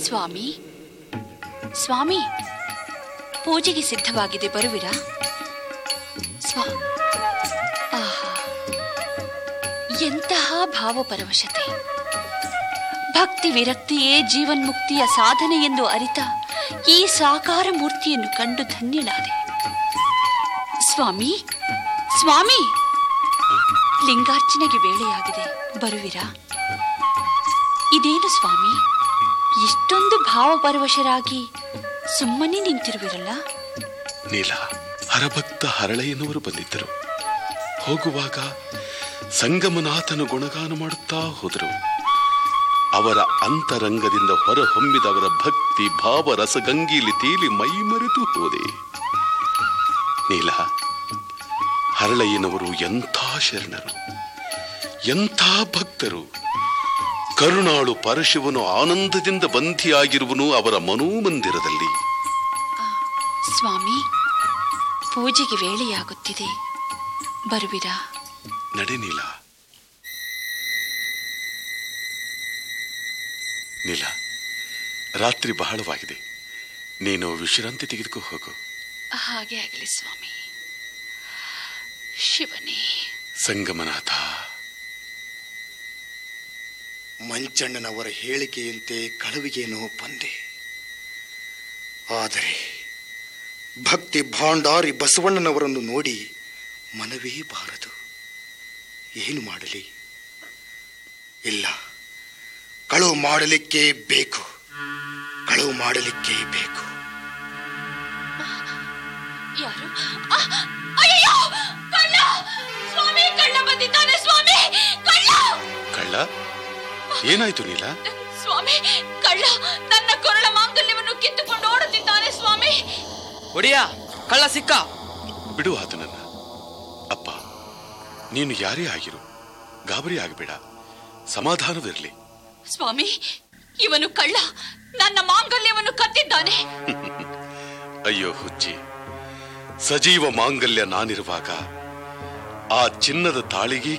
ಸ್ವಾಮಿ ಸ್ವಾಮಿ ಪೂಜೆಗೆ ಸಿದ್ಧವಾಗಿದೆ ಬರುವಿರಾ ಸ್ವಾ ಆಹಾ ಎಂತಹ ಭಾವಪರವಶತೆ ಭಕ್ತಿ ವಿರಕ್ತಿಯೇ ಜೀವನ್ಮುಕ್ತಿಯ ಸಾಧನೆ ಎಂದು ಅರಿತ ಈ ಸಾಕಾರ ಮೂರ್ತಿಯನ್ನು ಕಂಡು ಧನ್ಯಳಾದೆ ಸ್ವಾಮಿ ಸ್ವಾಮಿ ಲಿಂಗಾರ್ಚನೆಗೆ ವೇಳೆಯಾಗಿದೆ ಬರುವಿರಾ ಇದೇನು ಸ್ವಾಮಿ ಇಷ್ಟೊಂದು ಭಾವಪರವಶರಾಗಿ ಸುಮ್ಮನೆ ನಿಂತಿರುವಿರಲ್ಲ ನೀಲ ಹರಭಕ್ತ ಹರಳೆಯನವರು ಬಂದಿದ್ದರು ಹೋಗುವಾಗ ಸಂಗಮನಾಥನು ಗುಣಗಾನ ಮಾಡುತ್ತಾ ಹೋದರು ಅವರ ಅಂತರಂಗದಿಂದ ಹೊರಹೊಮ್ಮಿದವರ ಭಕ್ತಿ ಭಾವ ರಸಗಂಗೀಲಿ ತೇಲಿ ಮೈಮರೆತು ಹೋದೆ ನೀಲ ಹರಳಯ್ಯನವರು ಎಂಥ ಶರಣರು ಎಂಥ ಭಕ್ತರು ಕರುಣಾಳು ಪರಶಿವನು ಆನಂದದಿಂದ ಬಂಧಿಯಾಗಿರುವನು ಅವರ ಮನೋಮಂದಿರದಲ್ಲಿ ಸ್ವಾಮಿ ಪೂಜೆಗೆ ವೇಳೆಯಾಗುತ್ತಿದೆ ಬರುವಿರಾ ನಡೆ ನೀಲ ನೀಲ ರಾತ್ರಿ ಬಹಳವಾಗಿದೆ ನೀನು ವಿಶ್ರಾಂತಿ ತೆಗೆದುಕೋ ಹೋಗು ಹಾಗೆ ಆಗಲಿ ಸ್ವಾಮಿ ಶಿವನೇ ಸಂಗಮನಾಥ ಮಂಚಣ್ಣನವರ ಹೇಳಿಕೆಯಂತೆ ಕಳುವಿಗೇನೋ ಬಂದೆ ಆದರೆ ಭಕ್ತಿ ಭಾಂಡಾರಿ ಬಸವಣ್ಣನವರನ್ನು ನೋಡಿ ಮನವೇ ಬಾರದು ಏನು ಮಾಡಲಿ ಇಲ್ಲ ಕಳುವು ಮಾಡಲಿಕ್ಕೆ ಬೇಕು ಕಳುವು ಮಾಡಲಿಕ್ಕೆ ಬೇಕು ಯಾರು ಆ, ಅಯ್ಯಯ್ಯೋ! ಕಳ್ಳ! ಸ್ವಾಮಿ ಕಳ್ಳ ಬಂದಿದ್ದಾನೆ ಸ್ವಾಮಿ ಕಳ್ಳ ಕಳ್ಳ ಏನಾಯ್ತು ನೀಲ ಸ್ವಾಮಿ ಕಳ್ಳ ನನ್ನ ಕೊರಳ ಮಾಂಗಲ್ಯವನ್ನು ಕಿತ್ತುಕೊಂಡು ಓಡುತ್ತಿದ್ದಾನೆ ಸ್ವಾಮಿ ಒಡಿಯ ಕಳ್ಳ ಸಿಕ್ಕ ಬಿಡು ಆತನನ್ನ ಅಪ್ಪ ನೀನು ಯಾರೇ ಆಗಿರು ಗಾಬರಿ ಆಗಬೇಡ ಸಮಾಧಾನವಿರಲಿ ಸ್ವಾಮಿ ಇವನು ಕಳ್ಳ ನನ್ನ ಮಾಂಗಲ್ಯವನ್ನು ಕತ್ತಿದ್ದಾನೆ ಅಯ್ಯೋ ಹುಚ್ಚಿ ಸಜೀವ ಮಾಂಗಲ್ಯ ನಾನಿರುವಾಗ ಆ ಚಿನ್ನದ ತಾಳಿಗೆ